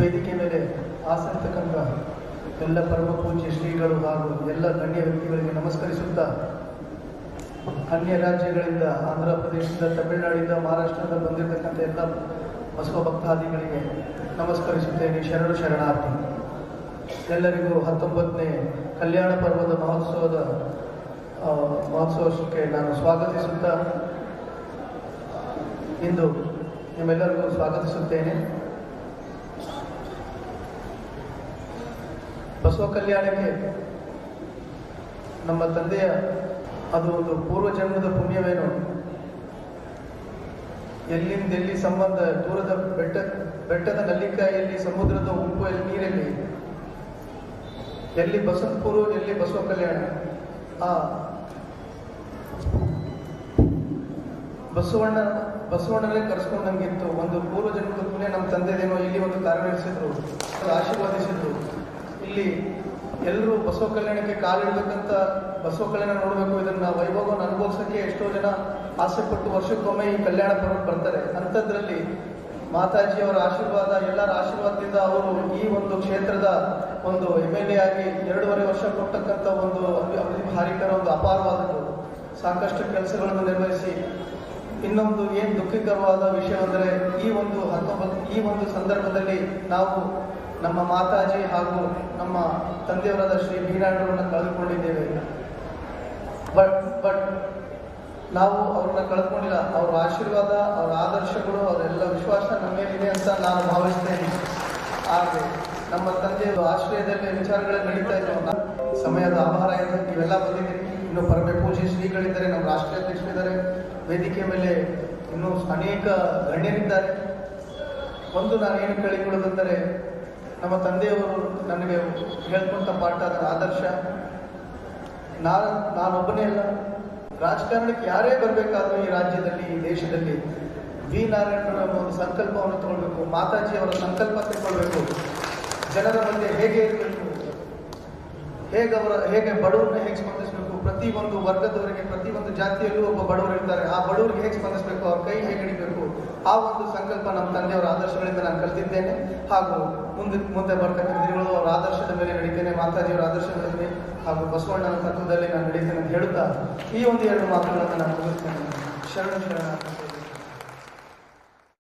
ವೇದಿಕೆ ಮೇಲೆ ಆಸಕ್ತಕ್ಕಂಥ ಎಲ್ಲ ಪರಮ ಪೂಜ್ಯ ಶ್ರೀಗಳು ಹಾಗೂ ಎಲ್ಲ ಗಣ್ಯ ವ್ಯಕ್ತಿಗಳಿಗೆ ನಮಸ್ಕರಿಸುತ್ತಾ ಅನ್ಯ ರಾಜ್ಯಗಳಿಂದ ಆಂಧ್ರ ಪ್ರದೇಶದಿಂದ ತಮಿಳುನಾಡಿಂದ ಮಹಾರಾಷ್ಟ್ರದಿಂದ ಬಂದಿರತಕ್ಕಂಥ ಎಲ್ಲ ಬಸವ ಭಕ್ತಾದಿಗಳಿಗೆ ನಮಸ್ಕರಿಸುತ್ತೇನೆ ಶರಣು ಶರಣಾರ್ಥಿ ಎಲ್ಲರಿಗೂ ಹತ್ತೊಂಬತ್ತನೇ ಕಲ್ಯಾಣ ಪರ್ವದ ಮಹೋತ್ಸವದ ಆ, ಮಹೋತ್ಸವಕ್ಕೆ ನಾನು ಸ್ವಾಗತಿಸುತ್ತಾ ಇಂದು ನಿಮ್ಮೆಲ್ಲರಿಗೂ ಸ್ವಾಗತಿಸುತ್ತೇನೆ ಬಸವ ಕಲ್ಯಾಣಕ್ಕೆ ನಮ್ಮ ತಂದೆಯ ಅದು ಒಂದು ಪೂರ್ವ ಜನ್ಮದ ಪುಣ್ಯವೇನು ಎಲ್ಲಿಂದ ಎಲ್ಲಿ ಸಂಬಂಧ ದೂರದ ಬೆಟ್ಟ ಬೆಟ್ಟದ ನಲ್ಲಿಕಾಯಲ್ಲಿ ಸಮುದ್ರದ ಉಪ್ಪು ಎಲ್ಲಿ ನೀರಲ್ಲಿ ಎಲ್ಲಿ ಬಸವಪುರ ಎಲ್ಲಿ ಬಸವ ಕಲ್ಯಾಣ ಆ ಬಸವಣ್ಣ ಬಸವಣ್ಣನೇ ಕರೆಸ್ಕೊಂಡಂಗಿತ್ತು ಒಂದು ಪೂರ್ವ ಜನ್ಮದ ಪುಣ್ಯ ನಮ್ಮ ತಂದೆದೇನೋ ಇಲ್ಲಿ ಒಂದು ಕಾರ್ಯನಿರ್ವಹಿಸಿದ್ರು ಆಶೀರ್ವಾದಿಸಿದ್ರು ಇಲ್ಲಿ ಎಲ್ಲರೂ ಬಸವ ಕಲ್ಯಾಣಕ್ಕೆ ಕಾಲಿಡ್ಬೇಕಂತ ಬಸವ ಕಲ್ಯಾಣ ನೋಡಬೇಕು ಇದನ್ನ ವೈಭವವನ್ನು ಅನುಭವಿಸೋಕ್ಕೆ ಎಷ್ಟೋ ಜನ ಆಸೆ ಪಟ್ಟು ವರ್ಷಕ್ಕೊಮ್ಮೆ ಈ ಕಲ್ಯಾಣ ಪರ್ವ ಬರ್ತಾರೆ ಅಂಥದ್ರಲ್ಲಿ ಮಾತಾಜಿಯವರ ಆಶೀರ್ವಾದ ಎಲ್ಲರ ಆಶೀರ್ವಾದದಿಂದ ಅವರು ಈ ಒಂದು ಕ್ಷೇತ್ರದ ಒಂದು ಎಮ್ ಎಲ್ ಎ ಆಗಿ ಎರಡೂವರೆ ವರ್ಷ ಕೊಟ್ಟಕ್ಕಂಥ ಒಂದು ಹಾರಿಕರ ಒಂದು ಅಪಾರವಾದದ್ದು ಸಾಕಷ್ಟು ಕೆಲಸಗಳನ್ನು ನಿರ್ವಹಿಸಿ ಇನ್ನೊಂದು ಏನು ದುಃಖಕರವಾದ ವಿಷಯವೆಂದರೆ ಈ ಒಂದು ಹತ್ತೊಂಬತ್ತು ಈ ಒಂದು ಸಂದರ್ಭದಲ್ಲಿ ನಾವು ನಮ್ಮ ಮಾತಾಜಿ ಹಾಗೂ ನಮ್ಮ ತಂದೆಯವರಾದ ಶ್ರೀ ಬೀರಾಣರನ್ನ ಕಳೆದುಕೊಂಡಿದ್ದೇವೆ ಬಟ್ ಬಟ್ ನಾವು ಅವ್ರನ್ನ ಕಳ್ಕೊಂಡಿಲ್ಲ ಅವ್ರ ಆಶೀರ್ವಾದ ಅವ್ರ ಆದರ್ಶಗಳು ಅವರೆಲ್ಲ ವಿಶ್ವಾಸ ನಮ್ಮ ಮೇಲಿದೆ ಅಂತ ನಾನು ಭಾವಿಸ್ತೇನೆ ಹಾಗೆ ನಮ್ಮ ತಂದೆಯ ಆಶ್ರಯದಲ್ಲಿ ವಿಚಾರಗಳು ನಡೀತಾ ಇದ್ದಾವೆ ಸಮಯದ ಆಭಾರ ಇದೆ ನೀವೆಲ್ಲ ಬಂದಿದ್ದೀರಿ ಇನ್ನು ಪರಮೆ ಪೂಜೆ ಶ್ರೀಗಳಿದ್ದಾರೆ ನಮ್ಮ ರಾಷ್ಟ್ರೀಯ ಅಧ್ಯಕ್ಷರಿದ್ದಾರೆ ವೇದಿಕೆ ಮೇಲೆ ಇನ್ನೂ ಅನೇಕ ಗಣ್ಯರಿದ್ದಾರೆ ಒಂದು ನಾನು ಏನು ಕೇಳಿಕೊಳ್ಳೋದಂದರೆ ನಮ್ಮ ತಂದೆಯವರು ನನಗೆ ಹೇಳ್ಕೊಂತ ಪಾಠ ಅದರ ಆದರ್ಶ ನಾನು ನಾನೊಬ್ಬನೇ ಅಲ್ಲ ರಾಜಕಾರಣಕ್ಕೆ ಯಾರೇ ಬರಬೇಕಾದ್ರೂ ಈ ರಾಜ್ಯದಲ್ಲಿ ಈ ದೇಶದಲ್ಲಿ ವಿ ನಾರಾಯಣರ ಒಂದು ಸಂಕಲ್ಪವನ್ನು ತಗೊಳ್ಬೇಕು ಮಾತಾಜಿ ಅವರ ಸಂಕಲ್ಪ ತಗೊಳ್ಬೇಕು ಜನರ ಮಧ್ಯೆ ಹೇಗೆ ಇರಬೇಕು ಹೇಗೆ ಅವರ ಹೇಗೆ ಬಡವರನ್ನ ಹೇಗೆ ಸ್ಪಂದಿಸಬೇಕು ಪ್ರತಿ ಒಂದು ವರ್ಗದವರಿಗೆ ಪ್ರತಿ ಒಂದು ಜಾತಿಯಲ್ಲೂ ಒಬ್ಬ ಬಡವರು ಇರ್ತಾರೆ ಆ ಬಡವರಿಗೆ ಹೇಗೆ ಸ್ಪಂದಿಸಬೇಕು ಅವ್ರ ಕೈ ಹೇಗೆ ಹಿಡಿಬೇಕು ಆ ಒಂದು ಸಂಕಲ್ಪ ನಮ್ಮ ತಂದೆಯವರ ಆದರ್ಶಗಳಿಂದ ನಾನು ಕಲ್ತಿದ್ದೇನೆ ಹಾಗೂ ಮುಂದೆ ಮುಂದೆ ಬರ್ತಕ್ಕಂಥ ದಿನಗಳು ಅವರ ಆದರ್ಶದ ಮೇಲೆ ನಡೀತೇನೆ ಮಾತಾಜಿಯವರ ಆದರ್ಶದ ಮೇಲೆ ಹಾಗೂ ಬಸವಣ್ಣನ ತತ್ವದಲ್ಲಿ ನಾನು ನಡೀತೇನೆ ಅಂತ ಹೇಳುತ್ತಾ ಈ ಒಂದು ಎರಡು ಮಾತುಗಳನ್ನು ನಾನು ಮುಗಿಸ್ತೇನೆ ಶರಣ ಶರಣ